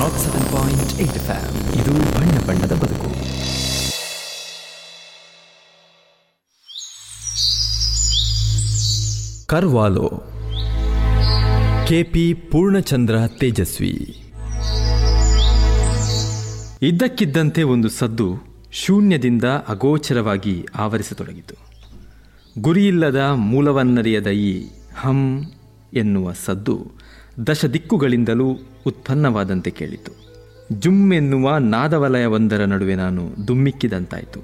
not seven point eight FM ಇದು ಬಣ್ಣ ಬಣ್ಣದ ಬದುಕು ಕರ್ವಾಲೋ ಕೆಪಿ ಪೂರ್ಣಚಂದ್ರ ತೇಜಸ್ವಿ ಇದ್ದಕ್ಕಿದ್ದಂತೆ ಒಂದು ಸದ್ದು ಶೂನ್ಯದಿಂದ ಅಗೋಚರವಾಗಿ ಆವರಿಸತೊಡಗಿತು ಗುರಿಯಿಲ್ಲದ ಮೂಲವನ್ನರಿಯದ ಈ ಹಂ ಎನ್ನುವ ಸದ್ದು ದಶ ದಿಕ್ಕುಗಳಿಂದಲೂ ಉತ್ಪನ್ನವಾದಂತೆ ಕೇಳಿತು ಜುಮ್ ಎನ್ನುವ ನಾದವಲಯವೊಂದರ ನಡುವೆ ನಾನು ದುಮ್ಮಿಕ್ಕಿದಂತಾಯಿತು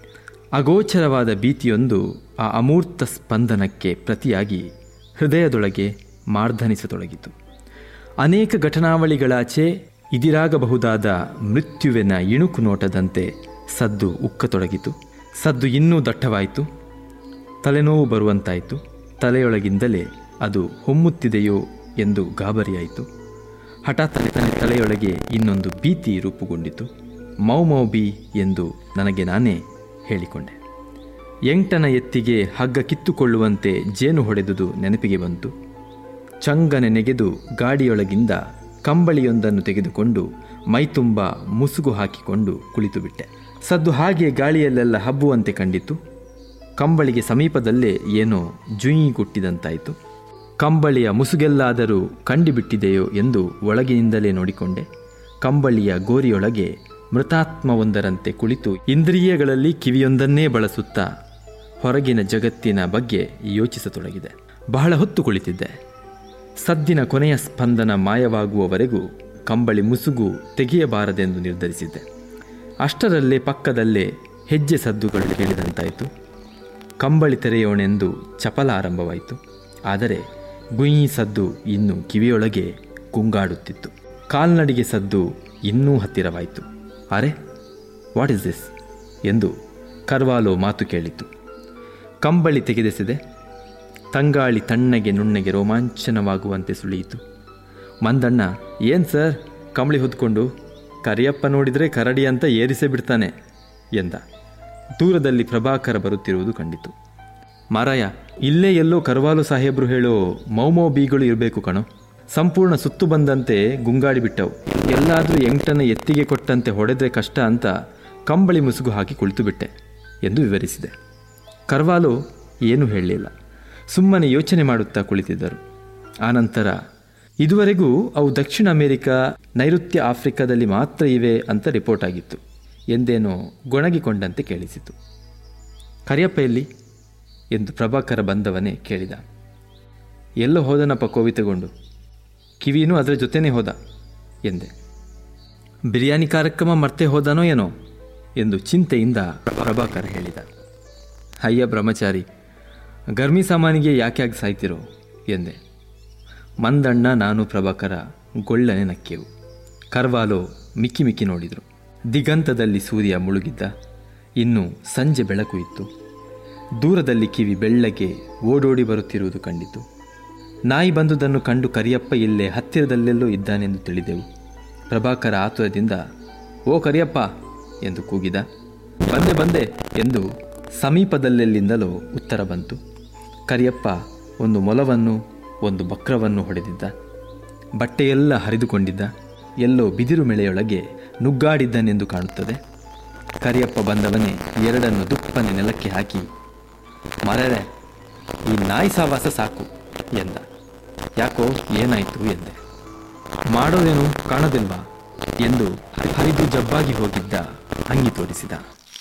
ಅಗೋಚರವಾದ ಭೀತಿಯೊಂದು ಆ ಅಮೂರ್ತ ಸ್ಪಂದನಕ್ಕೆ ಪ್ರತಿಯಾಗಿ ಹೃದಯದೊಳಗೆ ಮಾರ್ಧನಿಸತೊಡಗಿತು ಅನೇಕ ಘಟನಾವಳಿಗಳಾಚೆ ಇದಿರಾಗಬಹುದಾದ ಮೃತ್ಯುವಿನ ಇಣುಕು ನೋಟದಂತೆ ಸದ್ದು ಉಕ್ಕತೊಡಗಿತು ಸದ್ದು ಇನ್ನೂ ದಟ್ಟವಾಯಿತು ತಲೆನೋವು ಬರುವಂತಾಯಿತು ತಲೆಯೊಳಗಿಂದಲೇ ಅದು ಹೊಮ್ಮುತ್ತಿದೆಯೋ ಎಂದು ಗಾಬರಿಯಾಯಿತು ಹಠಾತ್ ತನ್ನ ತಲೆಯೊಳಗೆ ಇನ್ನೊಂದು ಭೀತಿ ರೂಪುಗೊಂಡಿತು ಮೌ ಮೌ ಬಿ ಎಂದು ನನಗೆ ನಾನೇ ಹೇಳಿಕೊಂಡೆ ಎಂಟನ ಎತ್ತಿಗೆ ಹಗ್ಗ ಕಿತ್ತುಕೊಳ್ಳುವಂತೆ ಜೇನು ಹೊಡೆದುದು ನೆನಪಿಗೆ ಬಂತು ಚಂಗನೆ ನೆಗೆದು ಗಾಡಿಯೊಳಗಿಂದ ಕಂಬಳಿಯೊಂದನ್ನು ತೆಗೆದುಕೊಂಡು ಮೈತುಂಬ ಮುಸುಗು ಹಾಕಿಕೊಂಡು ಕುಳಿತುಬಿಟ್ಟೆ ಸದ್ದು ಹಾಗೆ ಗಾಳಿಯಲ್ಲೆಲ್ಲ ಹಬ್ಬುವಂತೆ ಕಂಡಿತು ಕಂಬಳಿಗೆ ಸಮೀಪದಲ್ಲೇ ಏನೋ ಜುಯಿ ಗುಟ್ಟಿದಂತಾಯಿತು ಕಂಬಳಿಯ ಮುಸುಗೆಲ್ಲಾದರೂ ಕಂಡಿಬಿಟ್ಟಿದೆಯೋ ಎಂದು ಒಳಗಿನಿಂದಲೇ ನೋಡಿಕೊಂಡೆ ಕಂಬಳಿಯ ಗೋರಿಯೊಳಗೆ ಮೃತಾತ್ಮವೊಂದರಂತೆ ಕುಳಿತು ಇಂದ್ರಿಯಗಳಲ್ಲಿ ಕಿವಿಯೊಂದನ್ನೇ ಬಳಸುತ್ತಾ ಹೊರಗಿನ ಜಗತ್ತಿನ ಬಗ್ಗೆ ಯೋಚಿಸತೊಡಗಿದೆ ಬಹಳ ಹೊತ್ತು ಕುಳಿತಿದ್ದೆ ಸದ್ದಿನ ಕೊನೆಯ ಸ್ಪಂದನ ಮಾಯವಾಗುವವರೆಗೂ ಕಂಬಳಿ ಮುಸುಗು ತೆಗೆಯಬಾರದೆಂದು ನಿರ್ಧರಿಸಿದ್ದೆ ಅಷ್ಟರಲ್ಲೇ ಪಕ್ಕದಲ್ಲೇ ಹೆಜ್ಜೆ ಸದ್ದುಗಳು ಕೇಳಿದಂತಾಯಿತು ಕಂಬಳಿ ತೆರೆಯೋಣೆಂದು ಚಪಲ ಆರಂಭವಾಯಿತು ಆದರೆ ಗುಯಿ ಸದ್ದು ಇನ್ನೂ ಕಿವಿಯೊಳಗೆ ಕುಂಗಾಡುತ್ತಿತ್ತು ಕಾಲ್ನಡಿಗೆ ಸದ್ದು ಇನ್ನೂ ಹತ್ತಿರವಾಯಿತು ಅರೆ ವಾಟ್ ಇಸ್ ದಿಸ್ ಎಂದು ಕರ್ವಾಲೋ ಮಾತು ಕೇಳಿತು ಕಂಬಳಿ ತೆಗೆದೆಸೆದೆ ತಂಗಾಳಿ ತಣ್ಣಗೆ ನುಣ್ಣಗೆ ರೋಮಾಂಚನವಾಗುವಂತೆ ಸುಳಿಯಿತು ಮಂದಣ್ಣ ಏನು ಸರ್ ಕಂಬಳಿ ಹೊದ್ಕೊಂಡು ಕರಿಯಪ್ಪ ನೋಡಿದರೆ ಕರಡಿ ಅಂತ ಏರಿಸೇ ಬಿಡ್ತಾನೆ ಎಂದ ದೂರದಲ್ಲಿ ಪ್ರಭಾಕರ ಬರುತ್ತಿರುವುದು ಕಂಡಿತು ಮಾರಾಯ ಇಲ್ಲೇ ಎಲ್ಲೋ ಕರ್ವಾಲು ಸಾಹೇಬ್ರು ಹೇಳೋ ಮೌಮೌ ಬೀಗಳು ಇರಬೇಕು ಕಣೋ ಸಂಪೂರ್ಣ ಸುತ್ತು ಬಂದಂತೆ ಗುಂಗಾಡಿ ಬಿಟ್ಟವು ಎಲ್ಲಾದರೂ ಎಂಟನ ಎತ್ತಿಗೆ ಕೊಟ್ಟಂತೆ ಹೊಡೆದ್ರೆ ಕಷ್ಟ ಅಂತ ಕಂಬಳಿ ಮುಸುಗು ಹಾಕಿ ಕುಳಿತು ಬಿಟ್ಟೆ ಎಂದು ವಿವರಿಸಿದೆ ಕರ್ವಾಲು ಏನೂ ಹೇಳಲಿಲ್ಲ ಸುಮ್ಮನೆ ಯೋಚನೆ ಮಾಡುತ್ತಾ ಕುಳಿತಿದ್ದರು ಆನಂತರ ಇದುವರೆಗೂ ಅವು ದಕ್ಷಿಣ ಅಮೆರಿಕ ನೈಋತ್ಯ ಆಫ್ರಿಕಾದಲ್ಲಿ ಮಾತ್ರ ಇವೆ ಅಂತ ರಿಪೋರ್ಟ್ ಆಗಿತ್ತು ಎಂದೇನೋ ಗೊಣಗಿಕೊಂಡಂತೆ ಕೇಳಿಸಿತು ಕರಿಯಪ್ಪ ಎಲ್ಲಿ ಎಂದು ಪ್ರಭಾಕರ ಬಂದವನೇ ಕೇಳಿದ ಎಲ್ಲೋ ಹೋದನಪ್ಪ ಕೋವಿತಗೊಂಡು ಕಿವಿನೂ ಅದರ ಜೊತೆನೇ ಹೋದ ಎಂದೆ ಬಿರಿಯಾನಿ ಕಾರ್ಯಕ್ರಮ ಮರ್ತೆ ಹೋದನೋ ಏನೋ ಎಂದು ಚಿಂತೆಯಿಂದ ಪ್ರಭಾಕರ ಹೇಳಿದ ಅಯ್ಯ ಬ್ರಹ್ಮಚಾರಿ ಗರ್ಮಿ ಸಾಮಾನಿಗೆ ಯಾಕೆ ಆಗಿ ಸಾಯ್ತಿರೋ ಎಂದೆ ಮಂದಣ್ಣ ನಾನು ಪ್ರಭಾಕರ ಗೊಳ್ಳನೆ ನಕ್ಕೆವು ಕರ್ವಾಲೋ ಮಿಕ್ಕಿ ಮಿಕ್ಕಿ ನೋಡಿದರು ದಿಗಂತದಲ್ಲಿ ಸೂರ್ಯ ಮುಳುಗಿದ್ದ ಇನ್ನು ಸಂಜೆ ಬೆಳಕು ಇತ್ತು ದೂರದಲ್ಲಿ ಕಿವಿ ಬೆಳ್ಳಗೆ ಓಡೋಡಿ ಬರುತ್ತಿರುವುದು ಕಂಡಿತು ನಾಯಿ ಬಂದುದನ್ನು ಕಂಡು ಕರಿಯಪ್ಪ ಇಲ್ಲೇ ಹತ್ತಿರದಲ್ಲೆಲ್ಲೋ ಇದ್ದಾನೆಂದು ತಿಳಿದೆವು ಪ್ರಭಾಕರ ಆತುರದಿಂದ ಓ ಕರಿಯಪ್ಪ ಎಂದು ಕೂಗಿದ ಬಂದೆ ಬಂದೆ ಎಂದು ಸಮೀಪದಲ್ಲೆಲ್ಲಿಂದಲೋ ಉತ್ತರ ಬಂತು ಕರಿಯಪ್ಪ ಒಂದು ಮೊಲವನ್ನು ಒಂದು ಬಕ್ರವನ್ನು ಹೊಡೆದಿದ್ದ ಬಟ್ಟೆಯೆಲ್ಲ ಹರಿದುಕೊಂಡಿದ್ದ ಎಲ್ಲೋ ಬಿದಿರು ಮೆಳೆಯೊಳಗೆ ನುಗ್ಗಾಡಿದ್ದನೆಂದು ಕಾಣುತ್ತದೆ ಕರಿಯಪ್ಪ ಬಂದವನೇ ಎರಡನ್ನು ದುಪ್ಪನೆ ನೆಲಕ್ಕೆ ಹಾಕಿ ಮರರೆ ಈ ನಾಯಿ ಸಾವಾಸ ಸಾಕು ಎಂದ ಯಾಕೋ ಏನಾಯಿತು ಎಂದೆ ಮಾಡೋದೇನು ಕಾಣೋದಿಲ್ವಾ ಎಂದು ಹರಿದು ಜಬ್ಬಾಗಿ ಹೋಗಿದ್ದ ಅಂಗಿ ತೋರಿಸಿದ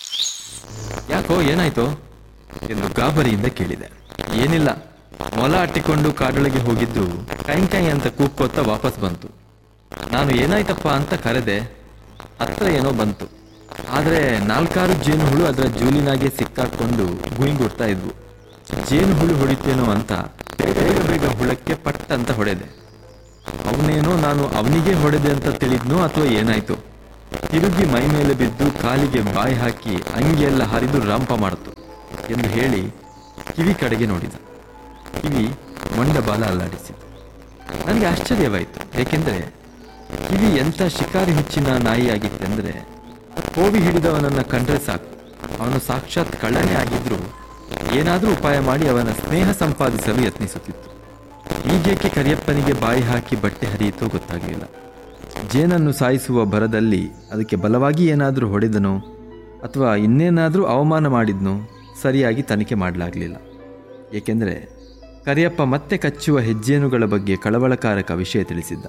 ಯಾಕೋ ಏನಾಯ್ತೋ ಎಂದು ಗಾಬರಿಯಿಂದ ಕೇಳಿದೆ ಏನಿಲ್ಲ ಮೊಲ ಅಟ್ಟಿಕೊಂಡು ಕಾಡೊಳಗೆ ಹೋಗಿದ್ದು ಕೈ ಕೈ ಅಂತ ಕೂಕ್ಕೋತ ವಾಪಸ್ ಬಂತು ನಾನು ಏನಾಯ್ತಪ್ಪ ಅಂತ ಕರೆದೆ ಹತ್ರ ಏನೋ ಬಂತು ಆದರೆ ನಾಲ್ಕಾರು ಜೇನುಹುಳು ಅದರ ಜೂಲಿನಾಗೆ ಸಿಕ್ಕಾಕೊಂಡು ಗುಯಿಂಗುಡ್ತಾ ಇದ್ವು ಜೇನುಹುಳು ಹೊಡಿತೇನೋ ಅಂತ ಬೇಗ ಬೇಗ ಹುಳಕ್ಕೆ ಪಟ್ ಅಂತ ಹೊಡೆದೆ ಅವನೇನೋ ನಾನು ಅವನಿಗೆ ಹೊಡೆದೆ ಅಂತ ತಿಳಿದ್ನೋ ಅಥವಾ ಏನಾಯ್ತು ತಿರುಗಿ ಮೈ ಮೇಲೆ ಬಿದ್ದು ಕಾಲಿಗೆ ಬಾಯಿ ಹಾಕಿ ಅಂಗಿಯೆಲ್ಲ ಹರಿದು ರಂಪ ಮಾಡಿತು ಎಂದು ಹೇಳಿ ಕಿವಿ ಕಡೆಗೆ ನೋಡಿದ ಕಿವಿ ಮೊಂಡ ಬಾಲ ಅಲ್ಲಾಡಿಸಿತು ನನಗೆ ಆಶ್ಚರ್ಯವಾಯಿತು ಏಕೆಂದರೆ ಕಿವಿ ಎಂಥ ಶಿಕಾರಿ ಹುಚ್ಚಿನ ನಾಯಿಯಾಗಿತ್ತೆಂದರೆ ಕೋವಿ ಹಿಡಿದವನನ್ನ ಕಂಡ್ರೆ ಸಾಕು ಅವನು ಸಾಕ್ಷಾತ್ ಕಳ್ಳನೇ ಆಗಿದ್ರು ಏನಾದರೂ ಉಪಾಯ ಮಾಡಿ ಅವನ ಸ್ನೇಹ ಸಂಪಾದಿಸಲು ಯತ್ನಿಸುತ್ತಿತ್ತು ಈಗೇಕೆ ಕರಿಯಪ್ಪನಿಗೆ ಬಾಯಿ ಹಾಕಿ ಬಟ್ಟೆ ಹರಿಯಿತೋ ಗೊತ್ತಾಗಲಿಲ್ಲ ಜೇನನ್ನು ಸಾಯಿಸುವ ಭರದಲ್ಲಿ ಅದಕ್ಕೆ ಬಲವಾಗಿ ಏನಾದರೂ ಹೊಡೆದನೋ ಅಥವಾ ಇನ್ನೇನಾದರೂ ಅವಮಾನ ಮಾಡಿದ್ನೋ ಸರಿಯಾಗಿ ತನಿಖೆ ಮಾಡಲಾಗಲಿಲ್ಲ ಏಕೆಂದರೆ ಕರಿಯಪ್ಪ ಮತ್ತೆ ಕಚ್ಚುವ ಹೆಜ್ಜೇನುಗಳ ಬಗ್ಗೆ ಕಳವಳಕಾರಕ ವಿಷಯ ತಿಳಿಸಿದ್ದ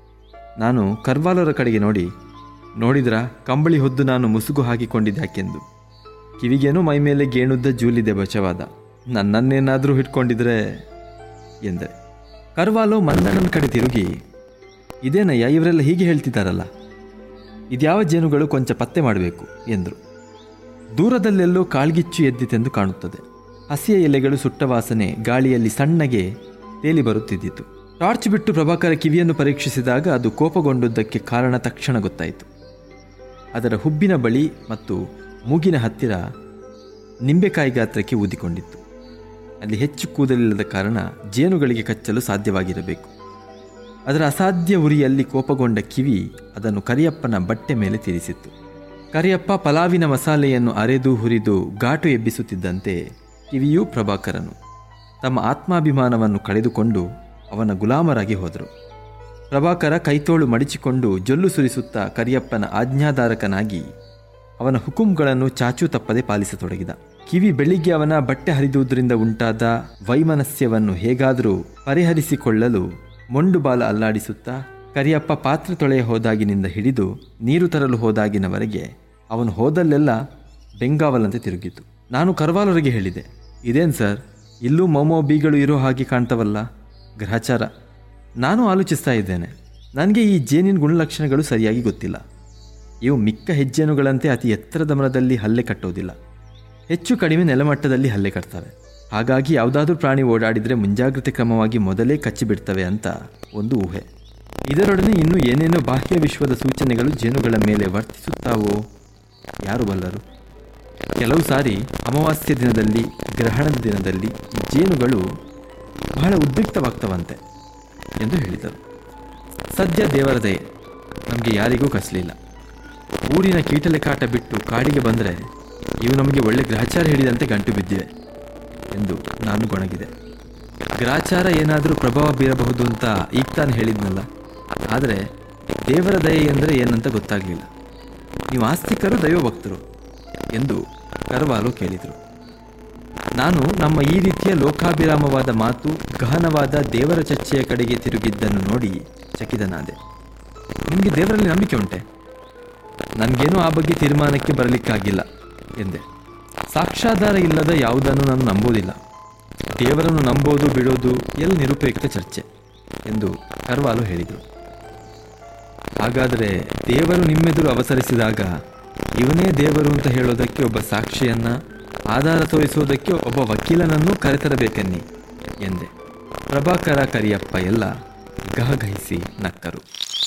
ನಾನು ಕರ್ವಾಲರ ಕಡೆಗೆ ನೋಡಿ ನೋಡಿದ್ರ ಕಂಬಳಿ ಹೊದ್ದು ನಾನು ಮುಸುಗು ಹಾಕಿಕೊಂಡಿದ್ದಾಕೆಂದು ಕಿವಿಗೇನೋ ಮೈಮೇಲೆ ಗೇಣುದ್ದ ಜೂಲಿದೆ ಬಚವಾದ ನನ್ನನ್ನೇನಾದರೂ ಹಿಡ್ಕೊಂಡಿದ್ರೆ ಎಂದರೆ ಕರ್ವಾಲೋ ಮಂದಣ್ಣನ ಕಡೆ ತಿರುಗಿ ಇದೇನಯ್ಯ ಇವರೆಲ್ಲ ಹೀಗೆ ಹೇಳ್ತಿದ್ದಾರಲ್ಲ ಇದ್ಯಾವ ಜೇನುಗಳು ಕೊಂಚ ಪತ್ತೆ ಮಾಡಬೇಕು ಎಂದರು ದೂರದಲ್ಲೆಲ್ಲೋ ಕಾಳ್ಗಿಚ್ಚು ಎದ್ದಿತೆಂದು ಕಾಣುತ್ತದೆ ಹಸಿಯ ಎಲೆಗಳು ಸುಟ್ಟ ವಾಸನೆ ಗಾಳಿಯಲ್ಲಿ ಸಣ್ಣಗೆ ತೇಲಿ ಬರುತ್ತಿದ್ದಿತು ಟಾರ್ಚ್ ಬಿಟ್ಟು ಪ್ರಭಾಕರ ಕಿವಿಯನ್ನು ಪರೀಕ್ಷಿಸಿದಾಗ ಅದು ಕೋಪಗೊಂಡುದಕ್ಕೆ ಕಾರಣ ತಕ್ಷಣ ಗೊತ್ತಾಯಿತು ಅದರ ಹುಬ್ಬಿನ ಬಳಿ ಮತ್ತು ಮೂಗಿನ ಹತ್ತಿರ ನಿಂಬೆಕಾಯಿ ಗಾತ್ರಕ್ಕೆ ಊದಿಕೊಂಡಿತ್ತು ಅಲ್ಲಿ ಹೆಚ್ಚು ಕೂದಲಿಲ್ಲದ ಕಾರಣ ಜೇನುಗಳಿಗೆ ಕಚ್ಚಲು ಸಾಧ್ಯವಾಗಿರಬೇಕು ಅದರ ಅಸಾಧ್ಯ ಉರಿಯಲ್ಲಿ ಕೋಪಗೊಂಡ ಕಿವಿ ಅದನ್ನು ಕರಿಯಪ್ಪನ ಬಟ್ಟೆ ಮೇಲೆ ತೀರಿಸಿತ್ತು ಕರಿಯಪ್ಪ ಪಲಾವಿನ ಮಸಾಲೆಯನ್ನು ಅರೆದು ಹುರಿದು ಘಾಟು ಎಬ್ಬಿಸುತ್ತಿದ್ದಂತೆ ಕಿವಿಯೂ ಪ್ರಭಾಕರನು ತಮ್ಮ ಆತ್ಮಾಭಿಮಾನವನ್ನು ಕಳೆದುಕೊಂಡು ಅವನ ಗುಲಾಮರಾಗಿ ಹೋದರು ಪ್ರಭಾಕರ ಕೈತೋಳು ಮಡಿಚಿಕೊಂಡು ಜೊಲ್ಲು ಸುರಿಸುತ್ತಾ ಕರಿಯಪ್ಪನ ಆಜ್ಞಾಧಾರಕನಾಗಿ ಅವನ ಹುಕುಂಗಳನ್ನು ಚಾಚೂ ತಪ್ಪದೆ ಪಾಲಿಸತೊಡಗಿದ ಕಿವಿ ಬೆಳಿಗ್ಗೆ ಅವನ ಬಟ್ಟೆ ಹರಿದುದರಿಂದ ಉಂಟಾದ ವೈಮನಸ್ಯವನ್ನು ಹೇಗಾದರೂ ಪರಿಹರಿಸಿಕೊಳ್ಳಲು ಮೊಂಡು ಬಾಲ ಅಲ್ಲಾಡಿಸುತ್ತಾ ಕರಿಯಪ್ಪ ಪಾತ್ರೆ ತೊಳೆಯ ಹೋದಾಗಿನಿಂದ ಹಿಡಿದು ನೀರು ತರಲು ಹೋದಾಗಿನವರೆಗೆ ಅವನು ಹೋದಲ್ಲೆಲ್ಲ ಬೆಂಗಾವಲಂತೆ ತಿರುಗಿತು ನಾನು ಕರ್ವಾಲರಿಗೆ ಹೇಳಿದೆ ಇದೇನು ಸರ್ ಇಲ್ಲೂ ಮೊಮೋ ಬೀಗಳು ಇರೋ ಹಾಗೆ ಕಾಣ್ತವಲ್ಲ ಗ್ರಹಚಾರ ನಾನು ಆಲೋಚಿಸ್ತಾ ಇದ್ದೇನೆ ನನಗೆ ಈ ಜೇನಿನ ಗುಣಲಕ್ಷಣಗಳು ಸರಿಯಾಗಿ ಗೊತ್ತಿಲ್ಲ ಇವು ಮಿಕ್ಕ ಹೆಜ್ಜೇನುಗಳಂತೆ ಅತಿ ಎತ್ತರದ ಮರದಲ್ಲಿ ಹಲ್ಲೆ ಕಟ್ಟೋದಿಲ್ಲ ಹೆಚ್ಚು ಕಡಿಮೆ ನೆಲಮಟ್ಟದಲ್ಲಿ ಹಲ್ಲೆ ಕಟ್ತವೆ ಹಾಗಾಗಿ ಯಾವುದಾದ್ರೂ ಪ್ರಾಣಿ ಓಡಾಡಿದರೆ ಮುಂಜಾಗ್ರತೆ ಕ್ರಮವಾಗಿ ಮೊದಲೇ ಕಚ್ಚಿಬಿಡ್ತವೆ ಅಂತ ಒಂದು ಊಹೆ ಇದರೊಡನೆ ಇನ್ನೂ ಏನೇನೋ ಬಾಹ್ಯ ವಿಶ್ವದ ಸೂಚನೆಗಳು ಜೇನುಗಳ ಮೇಲೆ ವರ್ತಿಸುತ್ತಾವೋ ಯಾರು ಬಲ್ಲರು ಕೆಲವು ಸಾರಿ ಅಮಾವಾಸ್ಯ ದಿನದಲ್ಲಿ ಗ್ರಹಣದ ದಿನದಲ್ಲಿ ಜೇನುಗಳು ಬಹಳ ಉದ್ರಿಕ್ತವಾಗ್ತವಂತೆ ಎಂದು ಹೇಳಿದರು ಸದ್ಯ ದೇವರ ದಯೆ ನಮಗೆ ಯಾರಿಗೂ ಕಸಲಿಲ್ಲ ಊರಿನ ಕೀಟಲೆ ಕಾಟ ಬಿಟ್ಟು ಕಾಡಿಗೆ ಬಂದರೆ ಇವು ನಮಗೆ ಒಳ್ಳೆ ಗ್ರಹಚಾರ ಹಿಡಿದಂತೆ ಗಂಟು ಬಿದ್ದಿವೆ ಎಂದು ನಾನು ಗೊಣಗಿದೆ ಗ್ರಾಚಾರ ಏನಾದರೂ ಪ್ರಭಾವ ಬೀರಬಹುದು ಅಂತ ಈಗ ತಾನು ಹೇಳಿದ್ನಲ್ಲ ಆದರೆ ದೇವರ ದಯೆ ಎಂದರೆ ಏನಂತ ಗೊತ್ತಾಗಲಿಲ್ಲ ನೀವು ಆಸ್ತಿಕರು ದೈವಭಕ್ತರು ಎಂದು ಕರವಾಲು ಕೇಳಿದರು ನಾನು ನಮ್ಮ ಈ ರೀತಿಯ ಲೋಕಾಭಿರಾಮವಾದ ಮಾತು ಗಹನವಾದ ದೇವರ ಚರ್ಚೆಯ ಕಡೆಗೆ ತಿರುಗಿದ್ದನ್ನು ನೋಡಿ ಚಕಿತನಾದೆ ನಿಮಗೆ ದೇವರಲ್ಲಿ ನಂಬಿಕೆ ಉಂಟೆ ನನಗೇನೂ ಆ ಬಗ್ಗೆ ತೀರ್ಮಾನಕ್ಕೆ ಬರಲಿಕ್ಕಾಗಿಲ್ಲ ಎಂದೆ ಸಾಕ್ಷಾಧಾರ ಇಲ್ಲದ ಯಾವುದನ್ನು ನಾನು ನಂಬೋದಿಲ್ಲ ದೇವರನ್ನು ನಂಬೋದು ಬಿಡೋದು ಎಲ್ಲ ನಿರುಪಯುಕ್ತ ಚರ್ಚೆ ಎಂದು ಕರ್ವಾಲು ಹೇಳಿದರು ಹಾಗಾದರೆ ದೇವರು ನಿಮ್ಮೆದುರು ಅವಸರಿಸಿದಾಗ ಇವನೇ ದೇವರು ಅಂತ ಹೇಳೋದಕ್ಕೆ ಒಬ್ಬ ಸಾಕ್ಷಿಯನ್ನ ಆಧಾರ ತೋರಿಸುವುದಕ್ಕೆ ಒಬ್ಬ ವಕೀಲನನ್ನು ಕರೆತರಬೇಕೆನ್ನಿ ಎಂದೆ ಪ್ರಭಾಕರ ಕರಿಯಪ್ಪ ಎಲ್ಲ ಗಹಗಹಿಸಿ ನಕ್ಕರು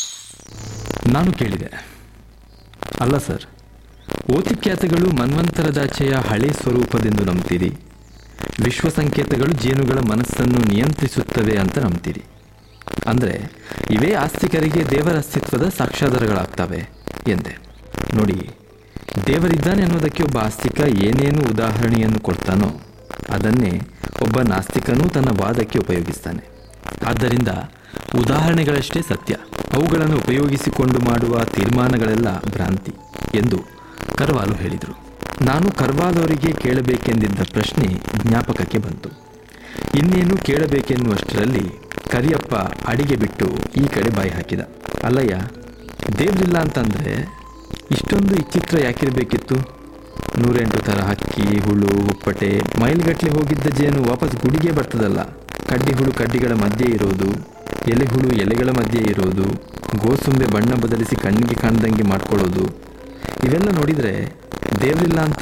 ನಾನು ಕೇಳಿದೆ ಅಲ್ಲ ಸರ್ ಓತಿಖ್ಯಾತಗಳು ಮನ್ವಂತರದಾಚೆಯ ಹಳೆ ಸ್ವರೂಪದೆಂದು ನಂಬ್ತೀರಿ ವಿಶ್ವ ಸಂಕೇತಗಳು ಜೇನುಗಳ ಮನಸ್ಸನ್ನು ನಿಯಂತ್ರಿಸುತ್ತವೆ ಅಂತ ನಂಬ್ತೀರಿ ಅಂದರೆ ಇವೇ ಆಸ್ತಿಕರಿಗೆ ದೇವರ ಅಸ್ತಿತ್ವದ ಸಾಕ್ಷಾಧಾರಗಳಾಗ್ತವೆ ಎಂದೆ ನೋಡಿ ದೇವರಿದ್ದಾನೆ ಅನ್ನೋದಕ್ಕೆ ಒಬ್ಬ ಆಸ್ತಿಕ ಏನೇನು ಉದಾಹರಣೆಯನ್ನು ಕೊಡ್ತಾನೋ ಅದನ್ನೇ ಒಬ್ಬ ನಾಸ್ತಿಕನೂ ತನ್ನ ವಾದಕ್ಕೆ ಉಪಯೋಗಿಸ್ತಾನೆ ಆದ್ದರಿಂದ ಉದಾಹರಣೆಗಳಷ್ಟೇ ಸತ್ಯ ಅವುಗಳನ್ನು ಉಪಯೋಗಿಸಿಕೊಂಡು ಮಾಡುವ ತೀರ್ಮಾನಗಳೆಲ್ಲ ಭ್ರಾಂತಿ ಎಂದು ಕರ್ವಾಲು ಹೇಳಿದರು ನಾನು ಕರ್ವಾಲವರಿಗೆ ಕೇಳಬೇಕೆಂದಿದ್ದ ಪ್ರಶ್ನೆ ಜ್ಞಾಪಕಕ್ಕೆ ಬಂತು ಇನ್ನೇನು ಕೇಳಬೇಕೆನ್ನುವಷ್ಟರಲ್ಲಿ ಕರಿಯಪ್ಪ ಅಡಿಗೆ ಬಿಟ್ಟು ಈ ಕಡೆ ಬಾಯಿ ಹಾಕಿದ ಅಲ್ಲಯ್ಯ ದೇವ್ರಿಲ್ಲ ಅಂತಂದರೆ ಇಷ್ಟೊಂದು ವಿಚಿತ್ರ ಯಾಕಿರಬೇಕಿತ್ತು ನೂರೆಂಟು ಥರ ಹಕ್ಕಿ ಹುಳು ಉಪ್ಪಟೆ ಮೈಲ್ಗಟ್ಲೆ ಹೋಗಿದ್ದ ಜೇನು ವಾಪಸ್ ಗುಡಿಗೆ ಬರ್ತದಲ್ಲ ಕಡ್ಡಿ ಹುಳು ಕಡ್ಡಿಗಳ ಮಧ್ಯೆ ಇರೋದು ಎಲೆ ಹುಳು ಎಲೆಗಳ ಮಧ್ಯೆ ಇರೋದು ಗೋಸುಂಬೆ ಬಣ್ಣ ಬದಲಿಸಿ ಕಣ್ಣಿಗೆ ಕಾಣ್ದಂಗೆ ಮಾಡ್ಕೊಳ್ಳೋದು ಇವೆಲ್ಲ ನೋಡಿದರೆ ದೇವ್ರಿಲ್ಲ ಅಂತ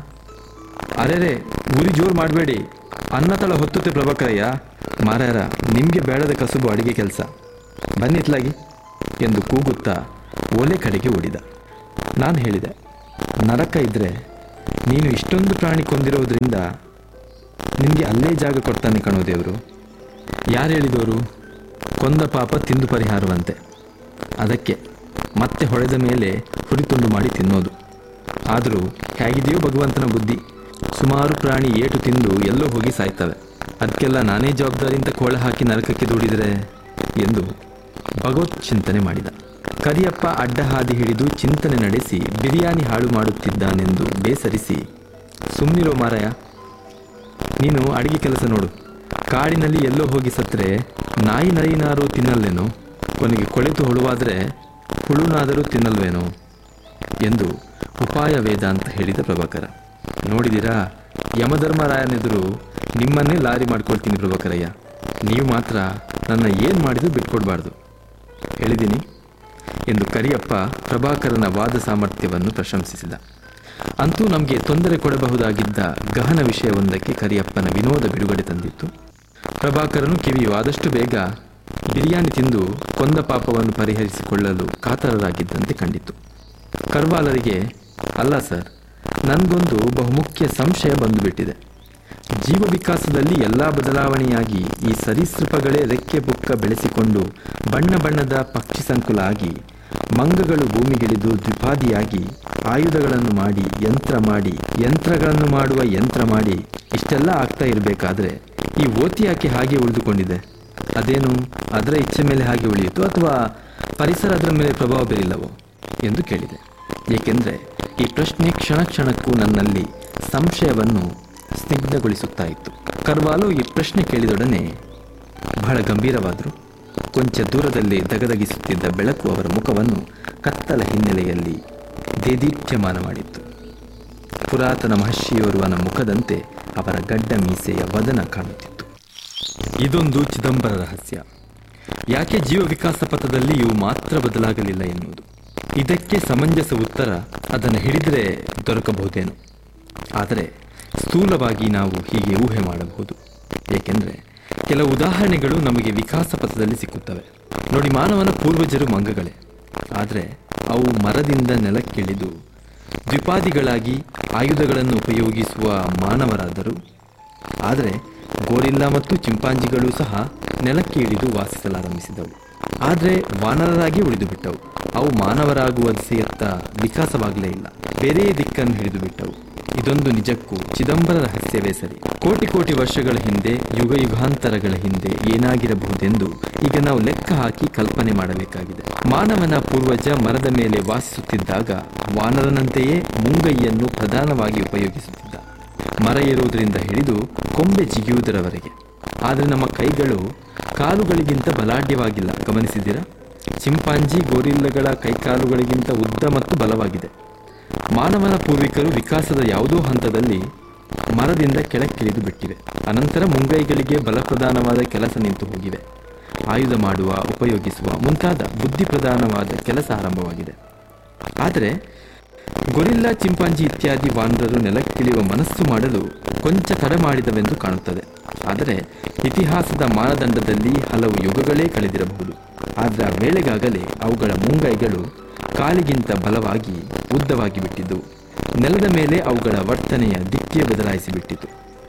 ಅರೆರೆ ಉರಿ ಜೋರು ಮಾಡಬೇಡಿ ಅನ್ನ ತಳ ಹೊತ್ತುತ್ತೆ ಪ್ರಭಾಕರಯ್ಯ ಮಾರಾಯರ ನಿಮಗೆ ಬೇಡದ ಕಸುಬು ಅಡಿಗೆ ಕೆಲಸ ಬನ್ನಿತ್ಲಾಗಿ ಎಂದು ಕೂಗುತ್ತಾ ಒಲೆ ಕಡೆಗೆ ಓಡಿದ ನಾನು ಹೇಳಿದೆ ನರಕ ಇದ್ದರೆ ನೀನು ಇಷ್ಟೊಂದು ಪ್ರಾಣಿ ಕೊಂದಿರೋದ್ರಿಂದ ನಿನಗೆ ಅಲ್ಲೇ ಜಾಗ ಕೊಡ್ತಾನೆ ಕಣೋ ದೇವರು ಯಾರು ಹೇಳಿದವರು ಕೊಂದ ಪಾಪ ತಿಂದು ಪರಿಹಾರವಂತೆ ಅದಕ್ಕೆ ಮತ್ತೆ ಹೊಳೆದ ಮೇಲೆ ಹುರಿತುಂಡು ಮಾಡಿ ತಿನ್ನೋದು ಆದರೂ ಹೇಗಿದೆಯೋ ಭಗವಂತನ ಬುದ್ಧಿ ಸುಮಾರು ಪ್ರಾಣಿ ಏಟು ತಿಂದು ಎಲ್ಲೋ ಹೋಗಿ ಸಾಯ್ತವೆ ಅದಕ್ಕೆಲ್ಲ ನಾನೇ ಜವಾಬ್ದಾರಿ ಅಂತ ಕೋಳ ಹಾಕಿ ನರಕಕ್ಕೆ ದೂಡಿದರೆ ಎಂದು ಭಗವತ್ ಚಿಂತನೆ ಮಾಡಿದ ಕರಿಯಪ್ಪ ಅಡ್ಡಹಾದಿ ಹಿಡಿದು ಚಿಂತನೆ ನಡೆಸಿ ಬಿರಿಯಾನಿ ಹಾಳು ಮಾಡುತ್ತಿದ್ದಾನೆಂದು ಬೇಸರಿಸಿ ಸುಮ್ಮನಿರೋ ಮಾರಾಯ ನೀನು ಅಡಿಗೆ ಕೆಲಸ ನೋಡು ಕಾಡಿನಲ್ಲಿ ಎಲ್ಲೋ ಹೋಗಿ ಸತ್ತರೆ ನಾಯಿ ನರಿನಾರು ತಿನ್ನಲ್ಲೇನೋ ಕೊನೆಗೆ ಕೊಳೆತು ಹುಳುವಾದರೆ ಹುಳುನಾದರೂ ತಿನ್ನಲ್ವೇನೋ ಎಂದು ಉಪಾಯ ವೇದ ಅಂತ ಹೇಳಿದ ಪ್ರಭಾಕರ ನೋಡಿದಿರಾ ಯಮಧರ್ಮರಾಯನೆದುರು ನಿಮ್ಮನ್ನೇ ಲಾರಿ ಮಾಡ್ಕೊಳ್ತೀನಿ ಪ್ರಭಾಕರಯ್ಯ ನೀವು ಮಾತ್ರ ನನ್ನ ಏನು ಮಾಡಿದ್ರು ಬಿಟ್ಕೊಡ್ಬಾರ್ದು ಹೇಳಿದ್ದೀನಿ ಎಂದು ಕರಿಯಪ್ಪ ಪ್ರಭಾಕರನ ವಾದ ಸಾಮರ್ಥ್ಯವನ್ನು ಪ್ರಶಂಸಿಸಿದ ಅಂತೂ ನಮಗೆ ತೊಂದರೆ ಕೊಡಬಹುದಾಗಿದ್ದ ಗಹನ ವಿಷಯವೊಂದಕ್ಕೆ ಕರಿಯಪ್ಪನ ವಿನೋದ ಬಿಡುಗಡೆ ತಂದಿತ್ತು ಪ್ರಭಾಕರನು ಕಿವಿಯು ಆದಷ್ಟು ಬೇಗ ಬಿರಿಯಾನಿ ತಿಂದು ಕೊಂದ ಪಾಪವನ್ನು ಪರಿಹರಿಸಿಕೊಳ್ಳಲು ಕಾತರರಾಗಿದ್ದಂತೆ ಕಂಡಿತು ಕರ್ವಾಲರಿಗೆ ಅಲ್ಲ ಸರ್ ನನಗೊಂದು ಬಹುಮುಖ್ಯ ಸಂಶಯ ಬಂದುಬಿಟ್ಟಿದೆ ಜೀವ ವಿಕಾಸದಲ್ಲಿ ಎಲ್ಲ ಬದಲಾವಣೆಯಾಗಿ ಈ ಸರೀಸೃಪಗಳೇ ರೆಕ್ಕೆ ಬುಕ್ಕ ಬೆಳೆಸಿಕೊಂಡು ಬಣ್ಣ ಬಣ್ಣದ ಪಕ್ಷಿ ಸಂಕುಲ ಆಗಿ ಮಂಗಗಳು ಭೂಮಿಗಿಳಿದು ದ್ವಿಪಾದಿಯಾಗಿ ಆಯುಧಗಳನ್ನು ಮಾಡಿ ಯಂತ್ರ ಮಾಡಿ ಯಂತ್ರಗಳನ್ನು ಮಾಡುವ ಯಂತ್ರ ಮಾಡಿ ಇಷ್ಟೆಲ್ಲ ಆಗ್ತಾ ಇರಬೇಕಾದ್ರೆ ಈ ಓತಿ ಯಾಕೆ ಹಾಗೆ ಉಳಿದುಕೊಂಡಿದೆ ಅದೇನು ಅದರ ಇಚ್ಛೆ ಮೇಲೆ ಹಾಗೆ ಉಳಿಯಿತು ಅಥವಾ ಪರಿಸರ ಅದರ ಮೇಲೆ ಪ್ರಭಾವ ಬೀರಿಲ್ಲವೋ ಎಂದು ಕೇಳಿದೆ ಏಕೆಂದರೆ ಈ ಪ್ರಶ್ನೆ ಕ್ಷಣ ಕ್ಷಣಕ್ಕೂ ನನ್ನಲ್ಲಿ ಸಂಶಯವನ್ನು ಸ್ನಿಗ್ಧಗೊಳಿಸುತ್ತಾ ಇತ್ತು ಕರ್ವಾಲೋ ಈ ಪ್ರಶ್ನೆ ಕೇಳಿದೊಡನೆ ಬಹಳ ಗಂಭೀರವಾದರು ಕೊಂಚ ದೂರದಲ್ಲಿ ದಗದಗಿಸುತ್ತಿದ್ದ ಬೆಳಕು ಅವರ ಮುಖವನ್ನು ಕತ್ತಲ ಹಿನ್ನೆಲೆಯಲ್ಲಿ ದೇದೀಪ್ಯಮಾನ ಮಾಡಿತ್ತು ಪುರಾತನ ಮಹರ್ಷಿಯೋರ್ವನ ಮುಖದಂತೆ ಅವರ ಗಡ್ಡ ಮೀಸೆಯ ವದನ ಕಾಣುತ್ತಿತ್ತು ಇದೊಂದು ಚಿದಂಬರ ರಹಸ್ಯ ಯಾಕೆ ಜೀವ ವಿಕಾಸ ಪಥದಲ್ಲಿ ಇವು ಮಾತ್ರ ಬದಲಾಗಲಿಲ್ಲ ಎನ್ನುವುದು ಇದಕ್ಕೆ ಸಮಂಜಸ ಉತ್ತರ ಅದನ್ನು ಹಿಡಿದರೆ ದೊರಕಬಹುದೇನೋ ಆದರೆ ಸ್ಥೂಲವಾಗಿ ನಾವು ಹೀಗೆ ಊಹೆ ಮಾಡಬಹುದು ಏಕೆಂದರೆ ಕೆಲವು ಉದಾಹರಣೆಗಳು ನಮಗೆ ವಿಕಾಸ ಪಥದಲ್ಲಿ ಸಿಕ್ಕುತ್ತವೆ ನೋಡಿ ಮಾನವನ ಪೂರ್ವಜರು ಮಂಗಗಳೇ ಆದರೆ ಅವು ಮರದಿಂದ ನೆಲಕ್ಕಿಳಿದು ದ್ವಿಪಾದಿಗಳಾಗಿ ಆಯುಧಗಳನ್ನು ಉಪಯೋಗಿಸುವ ಮಾನವರಾದರು ಆದರೆ ಗೋರಿಲ್ಲಾ ಮತ್ತು ಚಿಂಪಾಂಜಿಗಳು ಸಹ ನೆಲಕ್ಕೆ ಇಳಿದು ವಾಸಿಸಲಾರಂಭಿಸಿದವು ಆದರೆ ವಾನರರಾಗಿ ಉಳಿದು ಬಿಟ್ಟವು ಅವು ಮಾನವರಾಗುವ ದಿಸೆಯತ್ತ ವಿಕಾಸವಾಗಲೇ ಇಲ್ಲ ಬೇರೆಯೇ ದಿಕ್ಕನ್ನು ಹಿಡಿದು ಬಿಟ್ಟವು ಇದೊಂದು ನಿಜಕ್ಕೂ ಚಿದಂಬರ ರಹಸ್ಯವೇ ಸರಿ ಕೋಟಿ ಕೋಟಿ ವರ್ಷಗಳ ಹಿಂದೆ ಯುಗ ಯುಗಾಂತರಗಳ ಹಿಂದೆ ಏನಾಗಿರಬಹುದೆಂದು ಈಗ ನಾವು ಲೆಕ್ಕ ಹಾಕಿ ಕಲ್ಪನೆ ಮಾಡಬೇಕಾಗಿದೆ ಮಾನವನ ಪೂರ್ವಜ ಮರದ ಮೇಲೆ ವಾಸಿಸುತ್ತಿದ್ದಾಗ ವಾನರನಂತೆಯೇ ಮುಂಗೈಯನ್ನು ಪ್ರಧಾನವಾಗಿ ಉಪಯೋಗಿಸುತ್ತಿದ್ದ ಮರ ಏರುವುದರಿಂದ ಹಿಡಿದು ಕೊಂಬೆ ಜಿಗಿಯುವುದರವರೆಗೆ ಆದರೆ ನಮ್ಮ ಕೈಗಳು ಕಾಲುಗಳಿಗಿಂತ ಬಲಾಢ್ಯವಾಗಿಲ್ಲ ಗಮನಿಸಿದ್ದೀರಾ ಚಿಂಪಾಂಜಿ ಗೋರಿಲ್ಲಗಳ ಕೈಕಾಲುಗಳಿಗಿಂತ ಉದ್ದ ಮತ್ತು ಬಲವಾಗಿದೆ ಮಾನವನ ಪೂರ್ವಿಕರು ವಿಕಾಸದ ಯಾವುದೋ ಹಂತದಲ್ಲಿ ಮರದಿಂದ ಕೆಳಕ್ಕಿಳಿದು ಬಿಟ್ಟಿವೆ ಅನಂತರ ಮುಂಗೈಗಳಿಗೆ ಬಲಪ್ರಧಾನವಾದ ಕೆಲಸ ನಿಂತು ಹೋಗಿವೆ ಆಯುಧ ಮಾಡುವ ಉಪಯೋಗಿಸುವ ಮುಂತಾದ ಬುದ್ಧಿ ಪ್ರಧಾನವಾದ ಕೆಲಸ ಆರಂಭವಾಗಿದೆ ಆದರೆ ಗೊರಿಲ್ಲಾ ಚಿಂಪಾಂಜಿ ಇತ್ಯಾದಿ ವಾನರರು ನೆಲಕ್ಕಿಳಿಯುವ ಮನಸ್ಸು ಮಾಡಲು ಕೊಂಚ ತಡ ಮಾಡಿದವೆಂದು ಕಾಣುತ್ತದೆ ಆದರೆ ಇತಿಹಾಸದ ಮಾನದಂಡದಲ್ಲಿ ಹಲವು ಯುಗಗಳೇ ಕಳೆದಿರಬಹುದು ಆದರೆ ಆ ವೇಳೆಗಾಗಲೇ ಅವುಗಳ ಮುಂಗೈಗಳು ಕಾಲಿಗಿಂತ ಬಲವಾಗಿ ಉದ್ದವಾಗಿ ಬಿಟ್ಟಿದ್ದು ನೆಲದ ಮೇಲೆ ಅವುಗಳ ವರ್ತನೆಯ ದಿಕ್ಕೇ ಬದಲಾಯಿಸಿಬಿಟ್ಟಿತು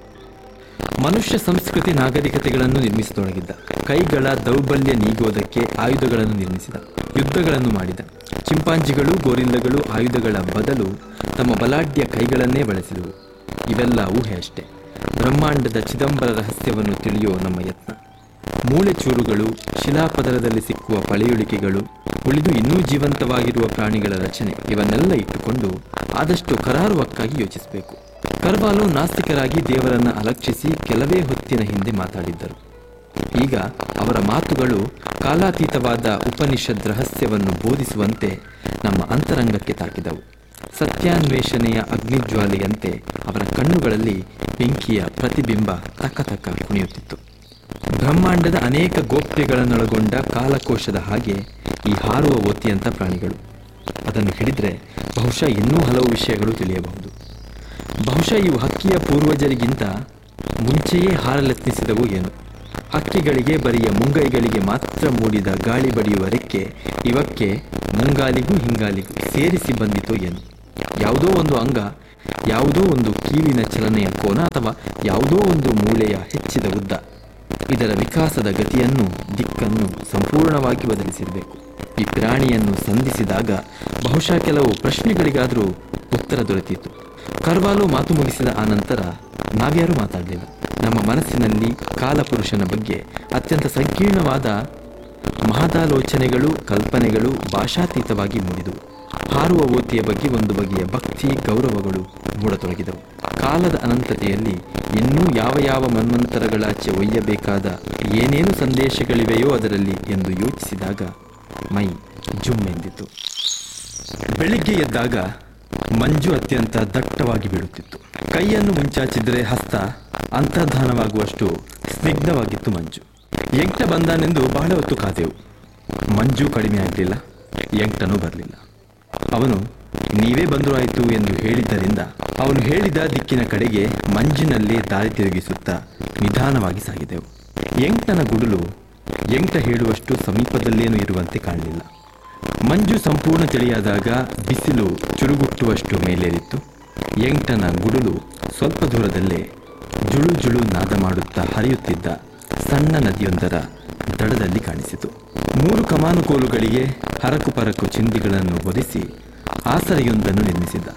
ಮನುಷ್ಯ ಸಂಸ್ಕೃತಿ ನಾಗರಿಕತೆಗಳನ್ನು ನಿರ್ಮಿಸತೊಡಗಿದ್ದ ಕೈಗಳ ದೌರ್ಬಲ್ಯ ನೀಗೋದಕ್ಕೆ ಆಯುಧಗಳನ್ನು ನಿರ್ಮಿಸಿದ ಯುದ್ಧಗಳನ್ನು ಮಾಡಿದ ಚಿಂಪಾಂಜಿಗಳು ಗೋರಿಲ್ಲಗಳು ಆಯುಧಗಳ ಬದಲು ತಮ್ಮ ಬಲಾಢ್ಯ ಕೈಗಳನ್ನೇ ಬಳಸಿದವು ಇವೆಲ್ಲ ಊಹೆ ಅಷ್ಟೇ ಬ್ರಹ್ಮಾಂಡದ ಚಿದಂಬರ ರಹಸ್ಯವನ್ನು ತಿಳಿಯೋ ನಮ್ಮ ಯತ್ನ ಮೂಳೆ ಚೂರುಗಳು ಶಿಲಾಪದರದಲ್ಲಿ ಸಿಕ್ಕುವ ಪಳೆಯುಳಿಕೆಗಳು ಉಳಿದು ಇನ್ನೂ ಜೀವಂತವಾಗಿರುವ ಪ್ರಾಣಿಗಳ ರಚನೆ ಇವನ್ನೆಲ್ಲ ಇಟ್ಟುಕೊಂಡು ಆದಷ್ಟು ಕರಾರುವಕ್ಕಾಗಿ ಯೋಚಿಸಬೇಕು ಕರ್ವಾಲೋ ನಾಸ್ತಿಕರಾಗಿ ದೇವರನ್ನ ಅಲಕ್ಷಿಸಿ ಕೆಲವೇ ಹೊತ್ತಿನ ಹಿಂದೆ ಮಾತಾಡಿದ್ದರು ಈಗ ಅವರ ಮಾತುಗಳು ಕಾಲಾತೀತವಾದ ಉಪನಿಷದ್ ರಹಸ್ಯವನ್ನು ಬೋಧಿಸುವಂತೆ ನಮ್ಮ ಅಂತರಂಗಕ್ಕೆ ತಾಕಿದವು ಸತ್ಯಾನ್ವೇಷಣೆಯ ಅಗ್ನಿಜ್ವಾಲೆಯಂತೆ ಅವರ ಕಣ್ಣುಗಳಲ್ಲಿ ಬೆಂಕಿಯ ಪ್ರತಿಬಿಂಬ ತಕ್ಕ ತಕ್ಕ ಕುಣಿಯುತ್ತಿತ್ತು ಬ್ರಹ್ಮಾಂಡದ ಅನೇಕ ಗೋಪ್ಯಗಳನ್ನೊಳಗೊಂಡ ಕಾಲಕೋಶದ ಹಾಗೆ ಈ ಹಾರುವ ಓತಿಯಂಥ ಪ್ರಾಣಿಗಳು ಅದನ್ನು ಹಿಡಿದ್ರೆ ಬಹುಶಃ ಇನ್ನೂ ಹಲವು ವಿಷಯಗಳು ತಿಳಿಯಬಹುದು ಬಹುಶಃ ಇವು ಹಕ್ಕಿಯ ಪೂರ್ವಜರಿಗಿಂತ ಮುಂಚೆಯೇ ಹಾರಲೆತ್ನಿಸಿದವು ಏನು ಹಕ್ಕಿಗಳಿಗೆ ಬರಿಯ ಮುಂಗೈಗಳಿಗೆ ಮಾತ್ರ ಮೂಡಿದ ಗಾಳಿ ಬಡಿಯುವ ರೆಕ್ಕೆ ಇವಕ್ಕೆ ಮುಂಗಾಲಿಗೂ ಹಿಂಗಾಲಿಗೂ ಸೇರಿಸಿ ಬಂದಿತು ಏನು ಯಾವುದೋ ಒಂದು ಅಂಗ ಯಾವುದೋ ಒಂದು ಕೀಲಿನ ಚಲನೆಯ ಕೋನ ಅಥವಾ ಯಾವುದೋ ಒಂದು ಮೂಳೆಯ ಹೆಚ್ಚಿದ ಉದ್ದ ಇದರ ವಿಕಾಸದ ಗತಿಯನ್ನು ದಿಕ್ಕನ್ನು ಸಂಪೂರ್ಣವಾಗಿ ಬದಲಿಸಿರಬೇಕು ಈ ಪ್ರಾಣಿಯನ್ನು ಸಂಧಿಸಿದಾಗ ಬಹುಶಃ ಕೆಲವು ಪ್ರಶ್ನೆಗಳಿಗಾದರೂ ಉತ್ತರ ದೊರೆತಿತ್ತು ಕರ್ವಾಲು ಮಾತು ಮುಗಿಸಿದ ಆನಂತರ ನಾವ್ಯಾರೂ ಮಾತಾಡಲಿಲ್ಲ ನಮ್ಮ ಮನಸ್ಸಿನಲ್ಲಿ ಕಾಲಪುರುಷನ ಬಗ್ಗೆ ಅತ್ಯಂತ ಸಂಕೀರ್ಣವಾದ ಮಹದಾಲೋಚನೆಗಳು ಕಲ್ಪನೆಗಳು ಭಾಷಾತೀತವಾಗಿ ಮೂಡಿದವು ಹಾರುವ ಓತಿಯ ಬಗ್ಗೆ ಒಂದು ಬಗೆಯ ಭಕ್ತಿ ಗೌರವಗಳು ಮೂಡತೊಡಗಿದವು ಕಾಲದ ಅನಂತತೆಯಲ್ಲಿ ಇನ್ನೂ ಯಾವ ಯಾವ ಮನ್ವಂತರಗಳಾಚೆ ಒಯ್ಯಬೇಕಾದ ಏನೇನು ಸಂದೇಶಗಳಿವೆಯೋ ಅದರಲ್ಲಿ ಎಂದು ಯೋಚಿಸಿದಾಗ ಮೈ ಜುಮ್ಮೆಂದಿತು ಬೆಳಿಗ್ಗೆ ಎದ್ದಾಗ ಮಂಜು ಅತ್ಯಂತ ದಟ್ಟವಾಗಿ ಬೀಳುತ್ತಿತ್ತು ಕೈಯನ್ನು ಮುಂಚಾಚಿದ್ರೆ ಹಸ್ತ ಅಂತರ್ಧಾನವಾಗುವಷ್ಟು ಸ್ನಿಗ್ಧವಾಗಿತ್ತು ಮಂಜು ಎಂಟ ಬಂದಾನೆಂದು ಬಹಳ ಹೊತ್ತು ಕಾದೆವು ಮಂಜು ಕಡಿಮೆ ಆಗಲಿಲ್ಲ ಎಂಟನೂ ಬರಲಿಲ್ಲ ಅವನು ನೀವೇ ಬಂದರೂ ಆಯಿತು ಎಂದು ಹೇಳಿದ್ದರಿಂದ ಅವನು ಹೇಳಿದ ದಿಕ್ಕಿನ ಕಡೆಗೆ ಮಂಜಿನಲ್ಲೇ ದಾರಿ ತಿರುಗಿಸುತ್ತಾ ನಿಧಾನವಾಗಿ ಸಾಗಿದೆವು ಎಂಟನ ಗುಡುಲು ಎಂಟ ಹೇಳುವಷ್ಟು ಸಮೀಪದಲ್ಲೇನೂ ಇರುವಂತೆ ಕಾಣಲಿಲ್ಲ ಮಂಜು ಸಂಪೂರ್ಣ ತಿಳಿಯಾದಾಗ ಬಿಸಿಲು ಚುರುಗುಟ್ಟುವಷ್ಟು ಮೇಲೇರಿತ್ತು ಎಂಟನ ಗುಡುಲು ಸ್ವಲ್ಪ ದೂರದಲ್ಲೇ ಜುಳು ಜುಳು ನಾದ ಮಾಡುತ್ತಾ ಹರಿಯುತ್ತಿದ್ದ ಸಣ್ಣ ನದಿಯೊಂದರ ದಡದಲ್ಲಿ ಕಾಣಿಸಿತು ಮೂರು ಕಮಾನು ಕೋಲುಗಳಿಗೆ ಹರಕು ಪರಕು ಚಿಂದಿಗಳನ್ನು ಹೊದಿಸಿ ಆಸರೆಯೊಂದನ್ನು ನಿರ್ಮಿಸಿದ್ದ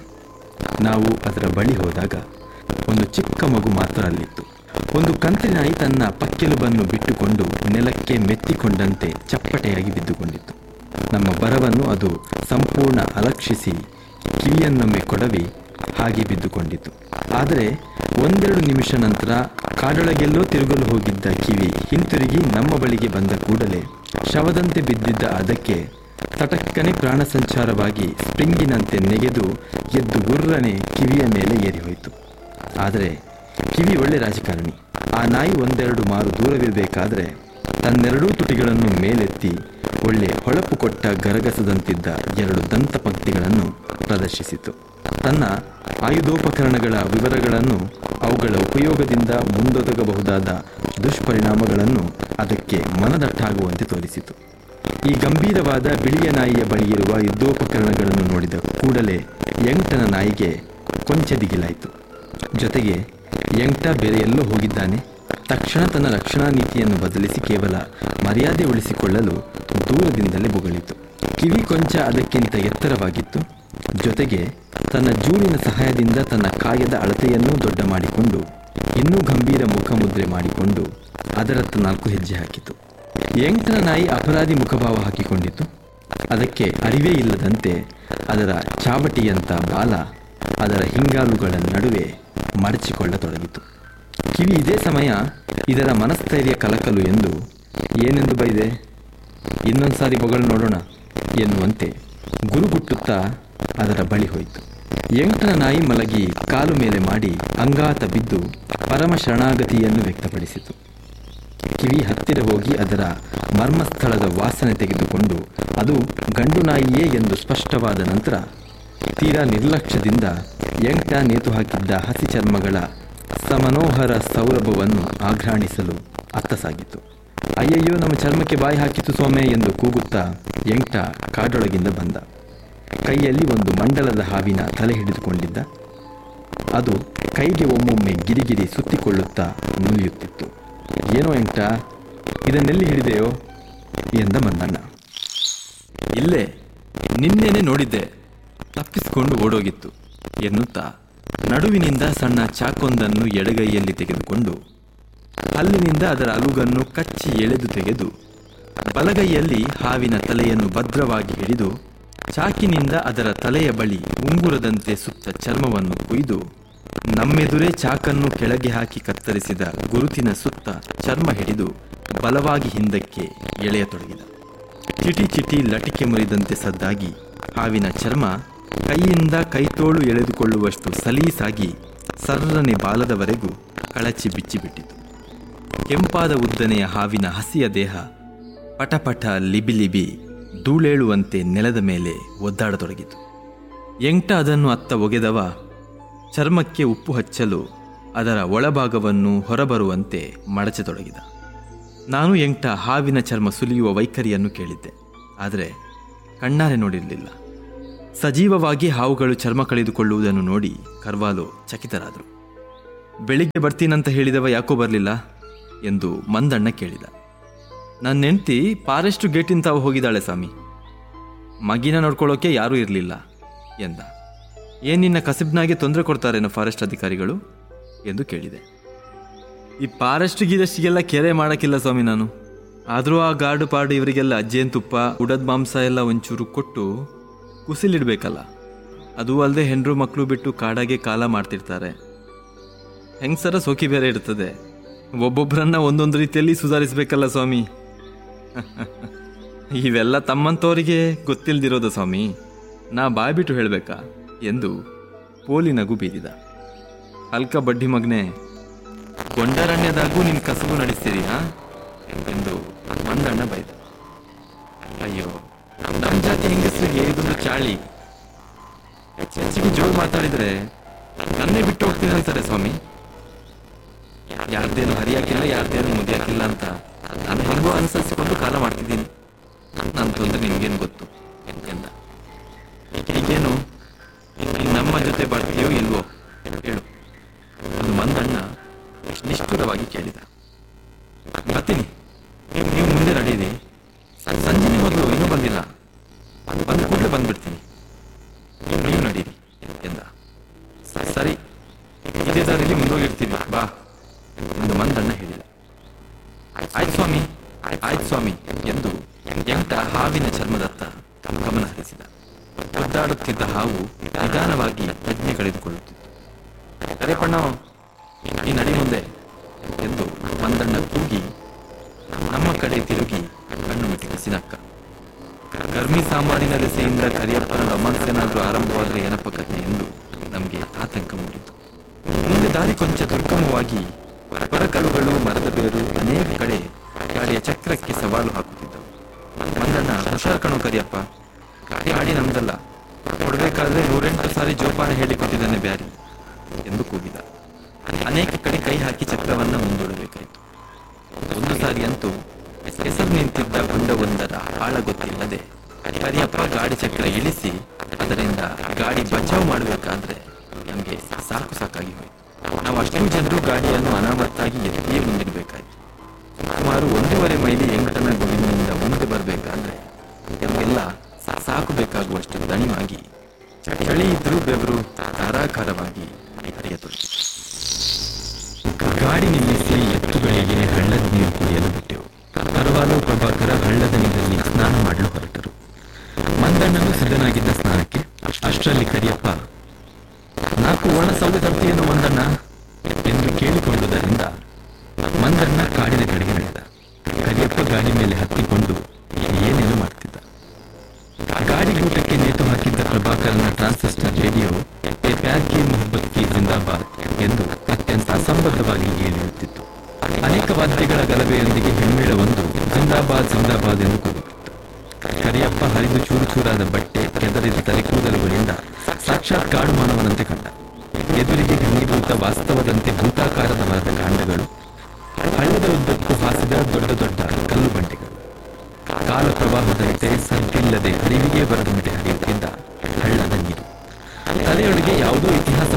ನಾವು ಅದರ ಬಳಿ ಹೋದಾಗ ಒಂದು ಚಿಕ್ಕ ಮಗು ಮಾತ್ರ ಅಲ್ಲಿತ್ತು ಒಂದು ಕಂತ್ರಿನಾಯಿ ತನ್ನ ಪಕ್ಕೆಲುಬನ್ನು ಬಿಟ್ಟುಕೊಂಡು ನೆಲಕ್ಕೆ ಮೆತ್ತಿಕೊಂಡಂತೆ ಚಪ್ಪಟೆಯಾಗಿ ಬಿದ್ದುಕೊಂಡಿತ್ತು ನಮ್ಮ ಬರವನ್ನು ಅದು ಸಂಪೂರ್ಣ ಅಲಕ್ಷಿಸಿ ಕಿವಿಯನ್ನೊಮ್ಮೆ ಕೊಡವಿ ಹಾಗೆ ಬಿದ್ದುಕೊಂಡಿತು ಆದರೆ ಒಂದೆರಡು ನಿಮಿಷ ನಂತರ ಕಾಡೊಳಗೆಲ್ಲೋ ತಿರುಗಲು ಹೋಗಿದ್ದ ಕಿವಿ ಹಿಂತಿರುಗಿ ನಮ್ಮ ಬಳಿಗೆ ಬಂದ ಕೂಡಲೇ ಶವದಂತೆ ಬಿದ್ದಿದ್ದ ಅದಕ್ಕೆ ತಟಕ್ಕನೆ ಪ್ರಾಣ ಸಂಚಾರವಾಗಿ ಸ್ಪ್ರಿಂಗಿನಂತೆ ನೆಗೆದು ಎದ್ದು ಗುರ್ರನೆ ಕಿವಿಯ ಮೇಲೆ ಏರಿ ಹೋಯಿತು ಆದರೆ ಕಿವಿ ಒಳ್ಳೆ ರಾಜಕಾರಣಿ ಆ ನಾಯಿ ಒಂದೆರಡು ಮಾರು ದೂರವಿರಬೇಕಾದ್ರೆ ತನ್ನೆರಡೂ ತುಟಿಗಳನ್ನು ಮೇಲೆತ್ತಿ ಒಳ್ಳೆ ಹೊಳಪು ಕೊಟ್ಟ ಗರಗಸದಂತಿದ್ದ ಎರಡು ದಂತ ಪಂಕ್ತಿಗಳನ್ನು ಪ್ರದರ್ಶಿಸಿತು ತನ್ನ ಆಯುಧೋಪಕರಣಗಳ ವಿವರಗಳನ್ನು ಅವುಗಳ ಉಪಯೋಗದಿಂದ ಮುಂದೊದಗಬಹುದಾದ ದುಷ್ಪರಿಣಾಮಗಳನ್ನು ಅದಕ್ಕೆ ಮನದಟ್ಟಾಗುವಂತೆ ತೋರಿಸಿತು ಈ ಗಂಭೀರವಾದ ಬಿಳಿಯ ನಾಯಿಯ ಬಳಿಯಿರುವ ಯುದ್ಧೋಪಕರಣಗಳನ್ನು ನೋಡಿದ ಕೂಡಲೇ ಎಂಟನ ನಾಯಿಗೆ ಕೊಂಚ ದಿಗಿಲಾಯಿತು ಜೊತೆಗೆ ಎಂಟ ಬೇರೆ ಎಲ್ಲೋ ಹೋಗಿದ್ದಾನೆ ತಕ್ಷಣ ತನ್ನ ರಕ್ಷಣಾ ನೀತಿಯನ್ನು ಬದಲಿಸಿ ಕೇವಲ ಮರ್ಯಾದೆ ಉಳಿಸಿಕೊಳ್ಳಲು ದೂರದಿಂದಲೇ ಬೊಗಳಿತು ಕಿವಿ ಕೊಂಚ ಅದಕ್ಕಿಂತ ಎತ್ತರವಾಗಿತ್ತು ಜೊತೆಗೆ ತನ್ನ ಜೂಳಿನ ಸಹಾಯದಿಂದ ತನ್ನ ಕಾಯದ ಅಳತೆಯನ್ನೂ ದೊಡ್ಡ ಮಾಡಿಕೊಂಡು ಇನ್ನೂ ಗಂಭೀರ ಮುಖಮುದ್ರೆ ಮಾಡಿಕೊಂಡು ಅದರತ್ತ ನಾಲ್ಕು ಹೆಜ್ಜೆ ಹಾಕಿತು ಎಂಟನ ನಾಯಿ ಅಪರಾಧಿ ಮುಖಭಾವ ಹಾಕಿಕೊಂಡಿತು ಅದಕ್ಕೆ ಅರಿವೇ ಇಲ್ಲದಂತೆ ಅದರ ಚಾವಟಿಯಂತ ಬಾಲ ಅದರ ಹಿಂಗಾಲುಗಳ ನಡುವೆ ಮಡಚಿಕೊಳ್ಳತೊಡಗಿತು ಕಿವಿ ಇದೇ ಸಮಯ ಇದರ ಮನಸ್ಥೈರ್ಯ ಕಲಕಲು ಎಂದು ಏನೆಂದು ಬೈದೆ ಇನ್ನೊಂದು ಸಾರಿ ಬೊಗಳು ನೋಡೋಣ ಎನ್ನುವಂತೆ ಗುರುಗುಟ್ಟುತ್ತಾ ಅದರ ಬಳಿ ಹೋಯಿತು ಎಂಟನ ನಾಯಿ ಮಲಗಿ ಕಾಲು ಮೇಲೆ ಮಾಡಿ ಅಂಗಾತ ಬಿದ್ದು ಪರಮ ಶರಣಾಗತಿಯನ್ನು ವ್ಯಕ್ತಪಡಿಸಿತು ಕಿವಿ ಹತ್ತಿರ ಹೋಗಿ ಅದರ ಮರ್ಮಸ್ಥಳದ ವಾಸನೆ ತೆಗೆದುಕೊಂಡು ಅದು ಗಂಡು ನಾಯಿಯೇ ಎಂದು ಸ್ಪಷ್ಟವಾದ ನಂತರ ತೀರಾ ನಿರ್ಲಕ್ಷ್ಯದಿಂದ ಎಂಟ ನೇತು ಹಾಕಿದ್ದ ಹಸಿ ಚರ್ಮಗಳ ಸಮನೋಹರ ಸೌರಭವನ್ನು ಆಘ್ರಾಣಿಸಲು ಅತ್ತ ಸಾಗಿತು ಅಯ್ಯಯ್ಯೋ ನಮ್ಮ ಚರ್ಮಕ್ಕೆ ಬಾಯಿ ಹಾಕಿತು ಸೋಮೆ ಎಂದು ಕೂಗುತ್ತಾ ಎಂಟ ಕಾಡೊಳಗಿಂದ ಬಂದ ಕೈಯಲ್ಲಿ ಒಂದು ಮಂಡಲದ ಹಾವಿನ ತಲೆ ಹಿಡಿದುಕೊಂಡಿದ್ದ ಅದು ಕೈಗೆ ಒಮ್ಮೊಮ್ಮೆ ಗಿರಿಗಿರಿ ಸುತ್ತಿಕೊಳ್ಳುತ್ತಾ ನುಲಿಯುತ್ತಿತ್ತು ಏನೋ ಎಂಟ ಇದನ್ನೆಲ್ಲಿ ಹಿಡಿದೆಯೋ ಎಂದ ಮಂದಣ್ಣ ಇಲ್ಲೇ ನಿನ್ನೆನೆ ನೋಡಿದ್ದೆ ತಪ್ಪಿಸಿಕೊಂಡು ಓಡೋಗಿತ್ತು ಎನ್ನುತ್ತಾ ನಡುವಿನಿಂದ ಸಣ್ಣ ಚಾಕೊಂದನ್ನು ಎಡಗೈಯಲ್ಲಿ ತೆಗೆದುಕೊಂಡು ಹಲ್ಲಿನಿಂದ ಅದರ ಅಲುಗನ್ನು ಕಚ್ಚಿ ಎಳೆದು ತೆಗೆದು ಬಲಗೈಯಲ್ಲಿ ಹಾವಿನ ತಲೆಯನ್ನು ಭದ್ರವಾಗಿ ಹಿಡಿದು ಚಾಕಿನಿಂದ ಅದರ ತಲೆಯ ಬಳಿ ಉಂಗುರದಂತೆ ಸುತ್ತ ಚರ್ಮವನ್ನು ಕೊಯ್ದು ನಮ್ಮೆದುರೇ ಚಾಕನ್ನು ಕೆಳಗೆ ಹಾಕಿ ಕತ್ತರಿಸಿದ ಗುರುತಿನ ಸುತ್ತ ಚರ್ಮ ಹಿಡಿದು ಬಲವಾಗಿ ಹಿಂದಕ್ಕೆ ಎಳೆಯತೊಡಗಿದ ಚಿಟಿ ಚಿಟಿ ಲಟಿಕೆ ಮುರಿದಂತೆ ಸದ್ದಾಗಿ ಹಾವಿನ ಚರ್ಮ ಕೈಯಿಂದ ಕೈತೋಳು ಎಳೆದುಕೊಳ್ಳುವಷ್ಟು ಸಲೀಸಾಗಿ ಸರ್ರನೆ ಬಾಲದವರೆಗೂ ಕಳಚಿ ಬಿಚ್ಚಿಬಿಟ್ಟಿತು ಕೆಂಪಾದ ಉದ್ದನೆಯ ಹಾವಿನ ಹಸಿಯ ದೇಹ ಪಟಪಟ ಲಿಬಿ ಲಿಬಿ ಧೂಳೇಳುವಂತೆ ನೆಲದ ಮೇಲೆ ಒದ್ದಾಡತೊಡಗಿತು ಎಂಟ ಅದನ್ನು ಅತ್ತ ಒಗೆದವ ಚರ್ಮಕ್ಕೆ ಉಪ್ಪು ಹಚ್ಚಲು ಅದರ ಒಳಭಾಗವನ್ನು ಹೊರಬರುವಂತೆ ಮಡಚತೊಡಗಿದ ನಾನು ಎಂಟ ಹಾವಿನ ಚರ್ಮ ಸುಲಿಯುವ ವೈಖರಿಯನ್ನು ಕೇಳಿದ್ದೆ ಆದರೆ ಕಣ್ಣಾರೆ ನೋಡಿರಲಿಲ್ಲ ಸಜೀವವಾಗಿ ಹಾವುಗಳು ಚರ್ಮ ಕಳೆದುಕೊಳ್ಳುವುದನ್ನು ನೋಡಿ ಕರ್ವಾಲೋ ಚಕಿತರಾದರು ಬೆಳಿಗ್ಗೆ ಬರ್ತೀನಂತ ಹೇಳಿದವ ಯಾಕೋ ಬರಲಿಲ್ಲ ಎಂದು ಮಂದಣ್ಣ ಕೇಳಿದ ನನ್ನ ಹೆಂಡ್ತಿ ಫಾರೆಸ್ಟ್ ಗೇಟಿನ ತಾವು ಹೋಗಿದ್ದಾಳೆ ಸ್ವಾಮಿ ಮಗಿನ ನೋಡ್ಕೊಳ್ಳೋಕೆ ಯಾರೂ ಇರಲಿಲ್ಲ ಎಂದ ಏನ್ ನಿನ್ನ ಕಸಿಬ್ನಾಗೆ ತೊಂದರೆ ಕೊಡ್ತಾರೇನೋ ಫಾರೆಸ್ಟ್ ಅಧಿಕಾರಿಗಳು ಎಂದು ಕೇಳಿದೆ ಈ ಫಾರೆಸ್ಟ್ ಗೀದಷ್ಟಿಗೆಲ್ಲ ಕೆರೆ ಮಾಡೋಕ್ಕಿಲ್ಲ ಸ್ವಾಮಿ ನಾನು ಆದರೂ ಆ ಗಾಡು ಪಾಡು ಇವರಿಗೆಲ್ಲ ಜೇನುತುಪ್ಪ ಉಡದ ಮಾಂಸ ಎಲ್ಲ ಒಂಚೂರು ಕೊಟ್ಟು ಕುಸಿಲಿಡ್ಬೇಕಲ್ಲ ಅದು ಅಲ್ಲದೆ ಹೆಂಡ್ರು ಮಕ್ಕಳು ಬಿಟ್ಟು ಕಾಡಾಗೆ ಕಾಲ ಮಾಡ್ತಿರ್ತಾರೆ ಹೆಂಗಸರ ಸೋಕಿ ಬೇರೆ ಇರ್ತದೆ ಒಬ್ಬೊಬ್ಬರನ್ನ ಒಂದೊಂದು ರೀತಿಯಲ್ಲಿ ಸುಧಾರಿಸ್ಬೇಕಲ್ಲ ಸ್ವಾಮಿ ಇವೆಲ್ಲ ತಮ್ಮಂತವರಿಗೆ ಗೊತ್ತಿಲ್ದಿರೋದ ಸ್ವಾಮಿ ನಾ ಬಾಯ್ಬಿಟ್ಟು ಹೇಳಬೇಕಾ ಎಂದು ಪೋಲಿ ನಗು ಬೀರಿದ ಅಲ್ಕ ಬಡ್ಡಿ ಮಗನೆ ಗೊಂಡಾರಣ್ಯದಾಗೂ ನಿನ್ ಕಸಬು ನಡೆಸ್ತೀರಿ ಹಾ ಎಂದು ಮಂದಣ್ಣ ಬೈದ ಅಯ್ಯೋ ನಮ್ಮ ಜಾತಿ ಹೆಂಗಸರಿಗೆ ಇದೊಂದು ಚಾಳಿ ಹೆಚ್ಚಿಗೆ ಜೋರು ಮಾತಾಡಿದ್ರೆ ನನ್ನೇ ಬಿಟ್ಟು ಹೋಗ್ತೀನಿ ಅಂತಾರೆ ಸ್ವಾಮಿ ಯಾರ್ದೇನು ಹರಿಯಾಕಿಲ್ಲ ಯಾರ್ದೇನು ಮುದಿಯಾಕಿಲ್ಲ ಅಂತ ನಾನು ಹೆಂಗೋ ಅನುಸರಿಸಿಕೊಂಡು ಕಾಲ ಮಾಡ್ತಿದ್ದೀನಿ ನನ್ನ ತೊಂದರೆ ನಿನ್ಗೇನು ಗೊತ್ತು ಎಂದ ಈಗೇನು ನೀನ್ ನಮ್ಮ ಜೊತೆ ಬರ್ತೀಯೋ ಇಲ್ವೋ ಹೇಳು ಅದು ಮಂದಣ್ಣ ನಿಷ್ಠುರವಾಗಿ ಕೇಳಿದ ಬರ್ತೀನಿ ನೀವು ನೀವು ಮುಂದೆ ನಡೀರಿ ಸಂಜೆ ಮೊದಲು ಇನ್ನೂ ಬಂದಿಲ್ಲ ಬಂದ ಕೂಡಲೇ ಬಂದ್ಬಿಡ್ತೀನಿ ನೀವು ನಡೀರಿ ಎಂದ ಸರಿ ಇದೇ ದಾರಿಲಿ ಮುಂದೋಗಿರ್ತೀವಿ ಬಾ ಎಂದು ಮಂದಣ್ಣ ಹೇಳಿದ ಆಯ್ತು ಸ್ವಾಮಿ ಆಯ್ತು ಸ್ವಾಮಿ ಎಂದು ಎಂಟ ಹಾವಿನ ಚರ್ಮದತ್ತ ಗಮನ ಹರಿಸಿದ ಒದ್ದಾಡುತ್ತಿದ್ದ ಹಾವು ನಿಧಾನವಾಗಿ ಪ್ರಜ್ಞೆ ಕಳೆದುಕೊಳ್ಳುತ್ತಿತ್ತು ಕರೆಪಣ್ಣ ಈ ನಡಿ ಮುಂದೆ ಎಂದು ಮಂದಣ್ಣ ಕೂಗಿ ನಮ್ಮ ಕಡೆ ತಿರುಗಿ ಕಣ್ಣು ಮಿಟಿಕಿಸಿ ನಕ್ಕ ಗರ್ಮಿ ಸಾಂಬಾರಿನ ದೆಸೆಯಿಂದ ಕರಿಯಪ್ಪನ ರೊಮಾನ್ಸ್ ಏನಾದ್ರೂ ಆರಂಭವಾದ್ರೆ ಏನಪ್ಪ ಕಥೆ ಎಂದು ನಮಗೆ ಆತಂಕ ಮೂಡಿತು ಮುಂದೆ ದಾರಿ ಕೊಂಚ ದುರ್ಗಮವಾಗಿ ಹೊರಕಲ್ಲುಗಳು ಮರದ ಬೇರು ಅನೇಕ ಕಡೆ ಗಾಡಿಯ ಚಕ್ರಕ್ಕೆ ಸವಾಲು ಹಾಕುತ್ತಿದ್ದವು ಮಂದಣ್ಣ ಹುಷಾರ್ ಕಣು ಕರಿಯಪ್ಪ ಗಾಡಿ ನಮ್ದಲ್ಲ ಕೊಡ್ಬೇಕಾದ್ರೆ ನೂರೆಂಟು ಸಾರಿ ಜೋಪಾನ ಹೇಳಿಕೊಟ್ಟಿದ್ದಾನೆ ಬ್ಯಾರಿ ಎಂದು ಕೂಗಿದ ಅನೇಕ ಕಡೆ ಕೈ ಹಾಕಿ ಚಕ್ರವನ್ನ ಮುಂದೂಡಬೇಕಾಯಿತು ಒಂದು ಸಾರಿ ಅಂತೂ ಹೆಸರು ನಿಂತಿದ್ದ ಗುಂಡವೊಂದರ ಆಳ ಗೊತ್ತಿಲ್ಲದೆ ಕರಿಯಪ್ಪ ಗಾಡಿ ಚಕ್ರ ಇಳಿಸಿ ಅದರಿಂದ ಗಾಡಿ ಬಚಾವ್ ಮಾಡಬೇಕಾದ್ರೆ ನಮಗೆ ಸಾಕು ಸಾಕಾಗಿ ಹೋಯಿತು ನಾವು ಅಷ್ಟು ಜನರು ಗಾಡಿಯನ್ನು ಅನಾಮತ್ತಾಗಿ ಎತ್ತಿಯೇ ಮುಂದಿಡಬೇಕಾಯ್ತು ಸುಮಾರು ಒಂದೂವರೆ ಮೈಲಿ ಎಂಟನ ಗುಡಿನಿಂದ ಮುಂದೆ ಬರಬೇಕಾದ್ರೆ ನಮಗೆಲ್ಲ ಸಾಕು ಬೇಕಾಗುವಷ್ಟು ದಣಿವಾಗಿ ಚಳಿ ಇದ್ರೂ ಬೆವರು ಧಾರಾಕಾರವಾಗಿ ಹರಿಯತೊಡಗಿತು ಗಾಡಿ ನಿಲ್ಲಿಸಿ ಎತ್ತುಗಳಿಗೆ ಹಳ್ಳದ ನೀರು ಕುಡಿಯಲು ಬಿಟ್ಟೆವು ಪರವಾಲು ಪ್ರಭಾಕರ ಹಳ್ಳದ ನೀರಲ್ಲಿ ಸ್ನಾನ ಮಾಡಲು ಹೊರಟರು ಮಂದಣ್ಣನು ಸಿದ್ಧನಾಗಿದ್ದ ಸ್ನಾನಕ್ಕೆ ಅಷ್ಟರಲ್ಲಿ ಕರಿಯಪ್ಪ ನಾಲ್ಕು ಒಣ ಸೌದೆ ತರ್ತೀಯೇನು ಮಂದಣ್ಣ ಎಂದು ಕೇಳಿಕೊಳ್ಳುವುದರಿಂದ ಮಂದಣ್ಣ ಕಾಡಿನ ಕಡೆಗೆ ನಡೆದ ಕರಿಯಪ್ಪ ಗಾಡಿ ಮೇಲೆ ಹತ್ತಿಕೊಂಡು ಏನೇನು ಮಾಡ್ತಿದ್ದ ಗಾಡಿ ಗೂಟಕ್ಕೆ ನೇತು ಹಾಕಿದ್ದ ಪ್ರಭಾಕರನ ಟ್ರಾನ್ಸಿಸ್ಟರ್ ರೇಡಿಯೋ "ಏ ಪ್ಯಾರ್ ಕಿ ಮೊಹಬ್ಬತ್ ಕಿ ಜಿಂದಾಬಾದ್ ಎಂದು ಅತ್ಯಂತ ಅಸಂಬದ್ಧವಾಗಿ ಏಳಿಯುತ್ತಿತ್ತು ಅನೇಕ ವಾದ್ಯಗಳ ಗಲಭೆಯೊಂದಿಗೆ ಹೆಮ್ಮೇಳವೊಂದು ಜಿಂದಾಬಾದ್ ಜಿಂದಾಬಾದ್ ಎಂದು ಕೂಗುತ್ತಿತ್ತು ಕರಿಯಪ್ಪ ಹರಿದು ಚೂರು ಚೂರಾದ ಬಟ್ಟೆ ಕೆದರಿದ ತಲೆಕೂದಲುಗಳಿಂದ ಸಾಕ್ಷಾತ್ ಕಾಡು ಮಾನವನಂತೆ ಕಂಡ ಎದುರಿಗೆ ಘನೀಭೂತ ವಾಸ್ತವದಂತೆ ಭೂತಾಕಾರದ ಮರದ ಕಾಂಡಗಳು ಹಳ್ಳದ ಉದ್ದಕ್ಕೂ ಹಾಸಿದ ದೊಡ್ಡ ದೊಡ್ಡ ಕಲ್ಲು ಬಂಡೆಗಳು ಕಾಲ ಪ್ರವಾಹದಂತೆ ಸದ್ದಿಲ್ಲದೆ ಹರಿವಿಗೆ ಬರದಂತೆ ಹರಿಯುತ್ತಿದ್ದ